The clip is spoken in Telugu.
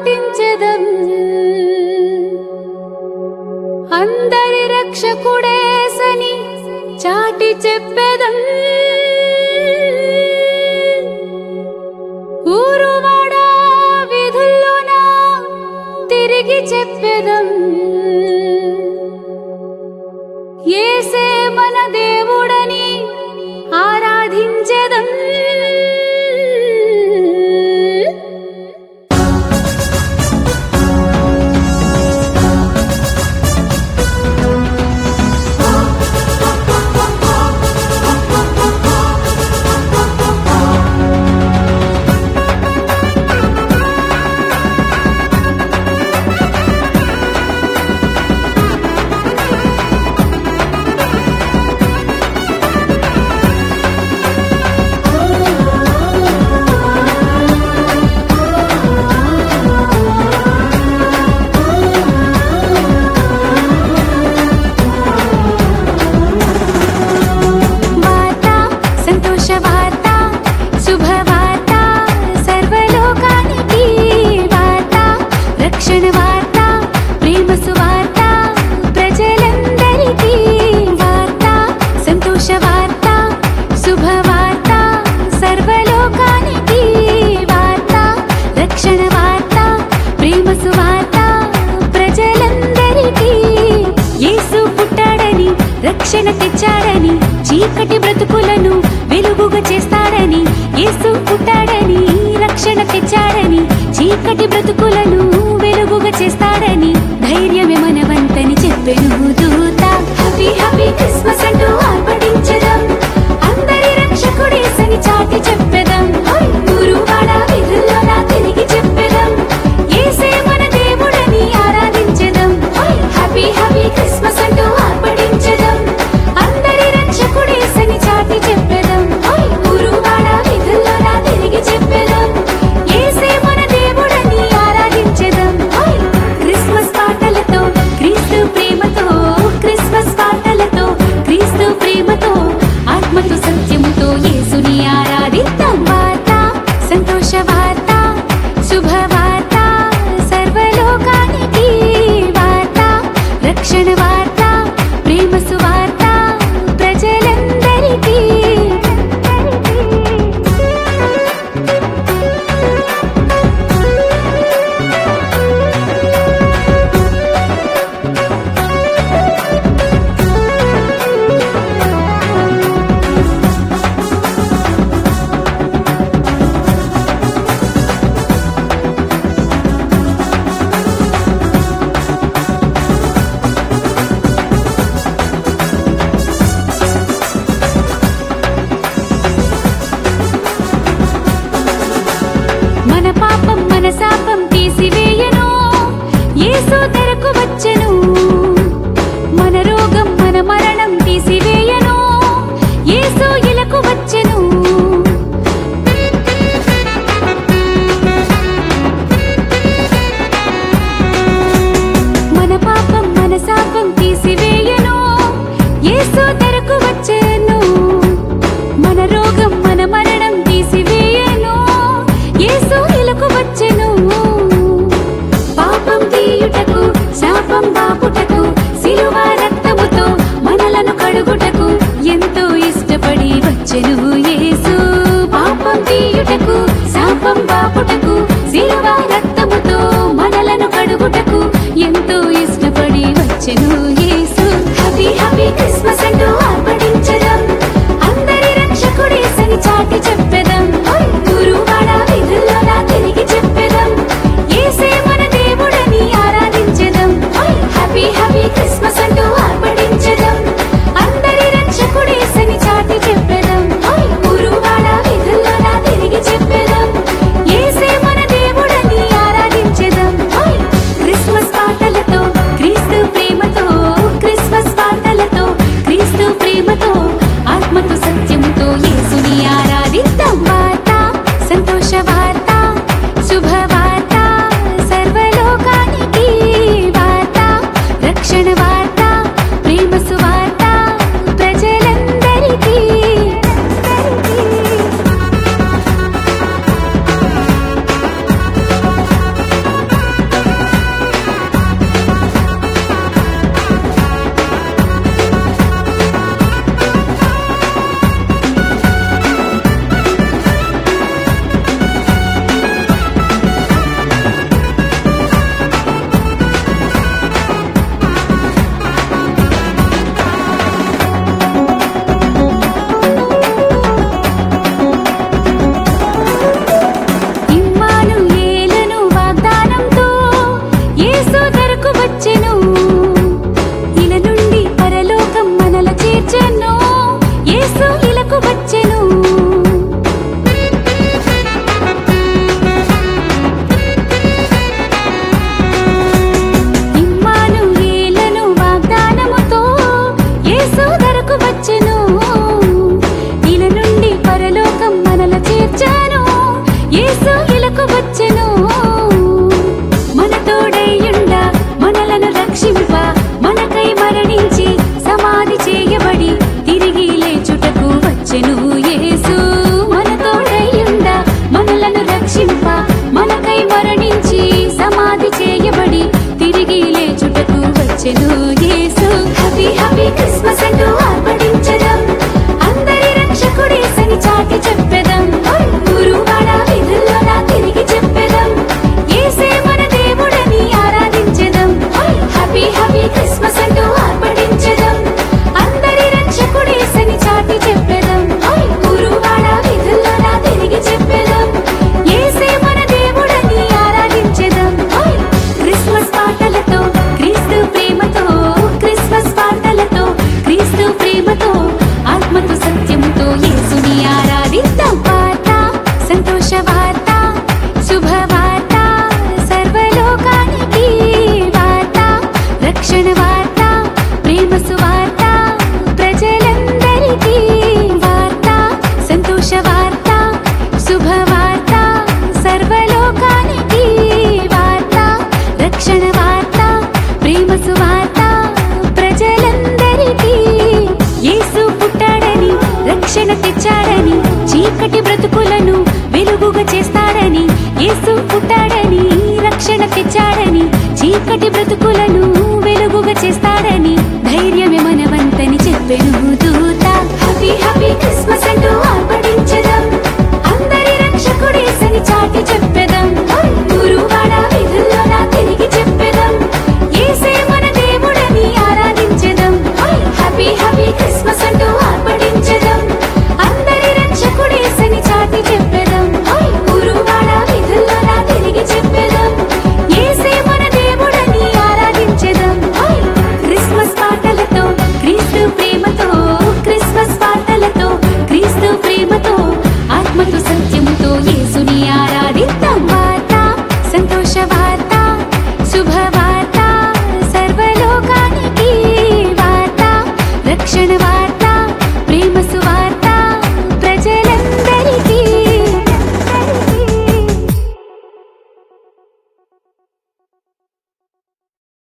పాటించెదం అందరి రక్షకుడేసని చాటి చెప్పెదం ఊరువాడ విధుల్లోన తిరిగి చెప్పెదం ఏసే మన దేవుడని ఆరాధించెదం వార్త సంతోష వార్త శుభవార్త సర్వలోకానికి వార్త రక్షణ వార్త ప్రేమ సువార్త ప్రజలందరికీ వార్త సంతోష వార్త శుభవార్త సర్వలోకానికి వార్త రక్షణ వార్త ప్రేమ సువార్త ప్రజలందరికీ యేసు పుట్టాడని రక్షణ తెచ్చాడని చీకటి బ్రతుకులను వెలుగుగా చేస్తాడని యేసు పుట్టాడని రక్షణ తెచ్చాడని చీకటి బ్రతుకులను వెలుగుగా చేస్తాడని ధైర్యమే మనవంతని చెప్పెను దూత హ్యాపీ హ్యాపీ క్రిస్మస్ అంటూ ఆర్పడించడం అందరి రక్షకుడేసని చాటి చెప్పెదం హోయ్! గురువాడ విధుల్లోన తిరిగి చెప్పెదం యేసే మన దేవుడని ఆరాధించెదం హోయ్! హ్యాపీ హ్యాపీ క్రిస్మస్ అంటూ ఆర్పడించెదం అందరి రక్షకుడేసని చాటి చెప్పెదం హోయ్! గురువాడ విధుల్లోన తిరిగి చెప్పెదం యేసే మన దేవుడని ఆరాధించెదం హోయ్! క్రిస్మస్ పాటలతో క్రీస్తు ప్రేమతో క్రిస్మస్ పాటలతో క్రీస్తు ప్రేమతో ఆత్మతో సత్యముతో యేసుని ఆరాధిద్దాం వార్త సంతోష వార్త శుభవార్త సర్వలోకానికి వార్త రక్షణ వార్త ప్రేమ సువార్త ప్రజలందరికీ మన పాపం మన శాపం తీసివేయను యేసు తెరకు వచ్చెను మన రోగం మన మరణం తీసివేయను యేసు ఇలకు వచ్చెను మన పాపం మన శాపం తీసివేయను యేసు తెరకు వచ్చెను మన రోగం మన మరణం తీసివేయను యేసు ఇలకు వచ్చెను పాపం తీయుటకు శాపం బాపుటకు సిలువ రక్తముతో మనలను కడుగుటకు ఎంతో ఇష్టపడి వచ్చెను యేసు పాపం తీయుటకు శాపం బాపుటకు సిలువ రక్తముతో మనలను కడుగుటకు ఎంతో ఇష్టపడి వచ్చెను